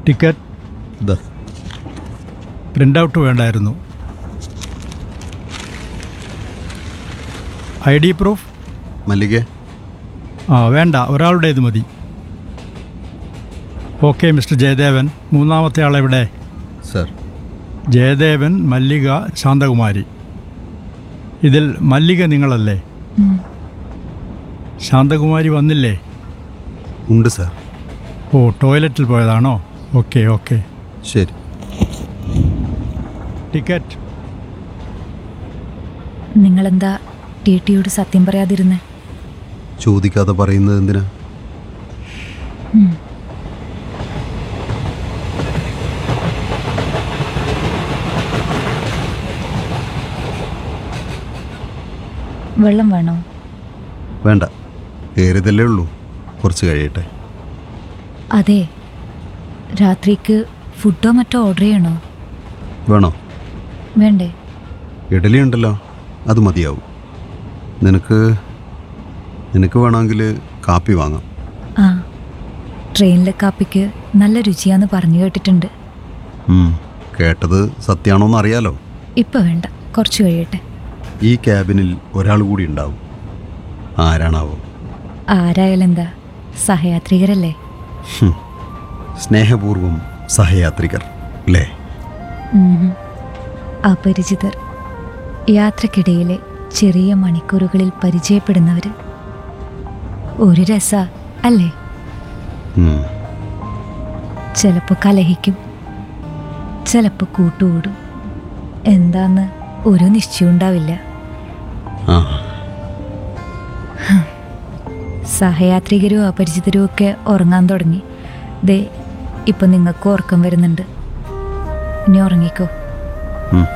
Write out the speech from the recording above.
Ticket ഇതാ print out വേണ്ടായിരുന്നു I D proof മല്ലികേ ആ വേണ്ട ഒരാളുടേത് മതി ഓക്കെ മിസ്റ്റർ ജയദേവൻ മൂന്നാമത്തെ ആളെവിടെ സർ ജയദേവൻ മല്ലിക ശാന്തകുമാരി ഇതിൽ മല്ലിക നിങ്ങളല്ലേ ഉം. ശാന്തകുമാരി വന്നില്ലേ ഉണ്ട് സർ ഓ ടോയ്ലറ്റിൽ പോയതാണോ ഓക്കെ ഓക്കെ ശരി ടിക്കറ്റ് നിങ്ങളെന്താ ടി ടിയോട് സത്യം പറയാതിരുന്നേ ചോദിക്കാതെ പറയുന്നത് എന്തിനാ ഉം. വെള്ളം വേണോ വേണ്ട കയറിയതല്ലേ ഉള്ളൂ കുറച്ച് കഴിയട്ടെ അതെ രാത്രിക്ക് ഫുഡോ മറ്റോ ഓർഡർ ചെയ്യണോ വേണോ വേണ്ടേ ഇഡലി ഉണ്ടല്ലോ അത് മതിയാവും നിനക്ക് നിനക്ക് വേണമെങ്കിൽ കാപ്പി വാങ്ങാം ആ ട്രെയിനിലെ കാപ്പിക്ക് നല്ല രുചിയാന്ന് പറഞ്ഞു കേട്ടിട്ടുണ്ട് ഉം, കേട്ടത് സത്യാണോന്ന് അറിയാലോ ഇപ്പൊ വേണ്ട കുറച്ച് കഴിയട്ടെ ഈ ക്യാബിനിൽ ഒരാൾ കൂടി ഉണ്ടാവും ആരാണാവോ ആരായാലും എന്താ സഹയാത്രികരല്ലേ ഹും, സ്നേഹപൂർവം സഹയാത്രികർ അല്ലേ ഉം. അപരിചിതർ യാത്രക്കിടയിലെ ചെറിയ മണിക്കൂറുകളിൽ പരിചയപ്പെടുന്നവർ ഒരു രസ അല്ലേ ഉം, ചിലപ്പോൾ കലഹിക്കും ചിലപ്പോൾ കൂട്ടുകൂടും എന്താന്ന് ഒരു നിശ്ചയം ഉണ്ടാവില്ല ആ സഹയാത്രികരും അപരിചിതരും ഒക്കെ ഉറങ്ങാൻ തുടങ്ങി ദേ ഇപ്പം നിങ്ങൾക്ക് ഉറക്കം വരുന്നുണ്ട് ഇനി ഉറങ്ങിക്കോ